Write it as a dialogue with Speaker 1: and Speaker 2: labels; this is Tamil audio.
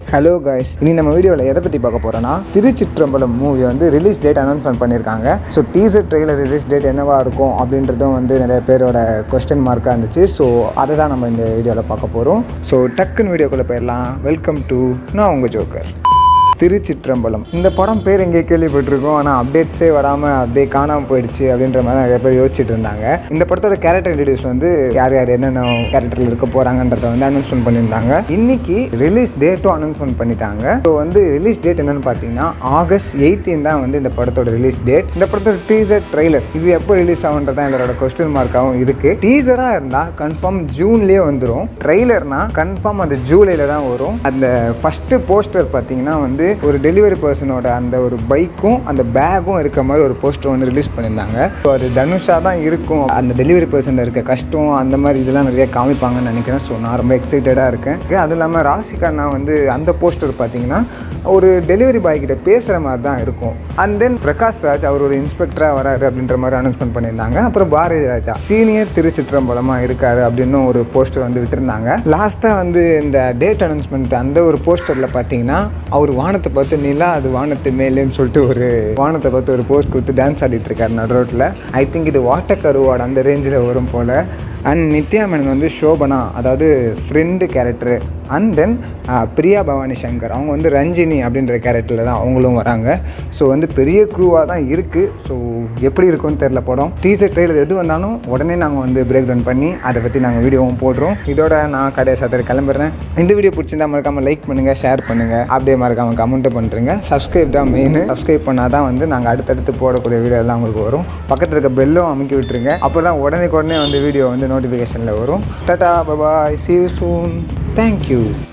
Speaker 1: ஹலோ காய்ஸ் இனி நம்ம வீடியோவில் எதை பற்றி பார்க்க போகிறோன்னா திருச்சிற்றம்பலம் மூவி வந்து ரிலீஸ் டேட் அனௌன்ஸ்மெண்ட் பண்ணியிருக்காங்க so teaser trailer release date என்னவா இருக்கும் அப்படின்றதும் வந்து நிறைய பேரோட கொஸ்டின் மார்க்காக இருந்துச்சு ஸோ அதை தான் நம்ம இந்த வீடியோவில் பார்க்க போகிறோம் ஸோ டக்குன்னு வீடியோக்குள்ளே போயிடலாம் வெல்கம் டு நான் உங்கள் ஜோக்கர் திருச்சிற்றம்பலம் இந்த படம் பேர் எங்கே கேள்விப்பட்டிருக்கோம் ஆனால் அப்டேட்ஸே வராமல் அப்படியே காணாமல் போயிடுச்சு அப்படின்ற மாதிரி நிறைய பேர் யோசிச்சுட்டு இருந்தாங்க இந்த படத்தோட கேரக்டர் இன்ட்ரடியூஸ் வந்து யார் யார் என்னென்ன கேரக்டரில் இருக்க போகிறாங்கன்றத வந்து அனௌன்ஸ்மெண்ட் பண்ணியிருந்தாங்க இன்னைக்கு ரிலீஸ் டேட்டும் அனௌன்ஸ்மெண்ட் பண்ணிட்டாங்க ஸோ வந்து ரிலீஸ் டேட் என்னன்னு பார்த்தீங்கன்னா ஆகஸ்ட் எயிட்டீன் தான் வந்து இந்த படத்தோட ரிலீஸ் டேட் இந்த படத்தோட டீசர் ட்ரெய்லர் இது எப்போ ரிலீஸ் ஆகுன்றதான் இதோட கொஸ்டின் மார்க்காகவும் இருக்குது டீசராக இருந்தால் கன்ஃபார்ம் ஜூன்லேயே வந்துடும் ட்ரெய்லர்னா கன்ஃபார்ம் அது ஜூலையில் தான் வரும் அந்த ஃபஸ்ட்டு போஸ்டர் பார்த்தீங்கன்னா வந்து ஒரு டெலிவரி பர்சனோட அந்த ஒரு பைக்கும் அந்த பேக்கும் இருக்க மாதிரி ஒரு போஸ்டர் வந்து ரிலீஸ் பண்ணியிருந்தாங்க ஸோ அது தனுஷா தான் இருக்கும் அந்த டெலிவரி பர்சனில் இருக்க கஷ்டம் அந்த மாதிரி இதெல்லாம் நிறைய காமிப்பாங்கன்னு நினைக்கிறேன் ஸோ நான் ரொம்ப எக்ஸைட்டடாக இருக்கேன் அதுவும் இல்லாமல் ராசிகா நான் வந்து அந்த போஸ்டர் பார்த்தீங்கன்னா ஒரு டெலிவரி பாய் கிட்ட பேசுகிற மாதிரி தான் இருக்கும் அண்ட் தென் பிரகாஷ் ராஜ் அவர் ஒரு இன்ஸ்பெக்டராக வராரு அப்படின்ற மாதிரி அனௌன்ஸ்மெண்ட் பண்ணியிருந்தாங்க அப்புறம் பாரதி ராஜா சீனியர் திருச்சிற்றம்பலமாக இருக்காரு அப்படின்னு ஒரு போஸ்டர் வந்து விட்டுருந்தாங்க லாஸ்ட்டாக வந்து இந்த டேட் அனௌன்ஸ்மெண்ட் அந்த ஒரு போஸ்டரில் பார்த்தீங்கன்னா அவர் வானத்தை பார்த்து நிலா அது வானத்து மேலேன்னு சொல்லிட்டு ஒரு வானத்தை பார்த்து ஒரு போஸ்ட் கொடுத்து டான்ஸ் ஆடிட்டு இருக்காரு நடு ரோட்டில் ஐ திங்க் இது வாட்டர் கருவாடு அந்த ரேஞ்சில் வரும் போல் அண்ட் நித்யா மேனன் வந்து சோபனா அதாவது friend character and then Priya Bhavani Shankar அவங்க வந்து ரஞ்சினி அப்படின்ற கேரக்டரில் தான் அவங்களும் வராங்க ஸோ வந்து பெரிய க்ரூவாக தான் இருக்குது ஸோ எப்படி இருக்கும்னு தெரில படம் டீசர் ட்ரெய்லர் எது வந்தாலும் உடனே நாங்கள் வந்து பிரேக் டவுன் பண்ணி அதை பற்றி நாங்கள் வீடியோவும் போடுறோம் இதோட நான் கடையை சாத்திர கிளம்புறேன் இந்த வீடியோ பிடிச்சிருந்தா மறக்காமல் லைக் பண்ணுங்கள் ஷேர் பண்ணுங்கள் அப்படியே மறக்காமல் கமெண்ட்டும் பண்ணுறீங்க சப்ஸ்கிரைப் தான் மெயின் சப்ஸ்கிரைப் பண்ணால் தான் வந்து நாங்கள் அடுத்தடுத்து போடக்கூடிய வீடியோ எல்லாம் உங்களுக்கு வரும் பக்கத்தில் இருக்க பெல்லும் அமுக்கி விட்டுருங்க அப்போ தான் உடனே உடனே வந்து வீடியோ வந்து நோட்டிஃபிகேஷனில் வரும் tata bye bye see you soon thank you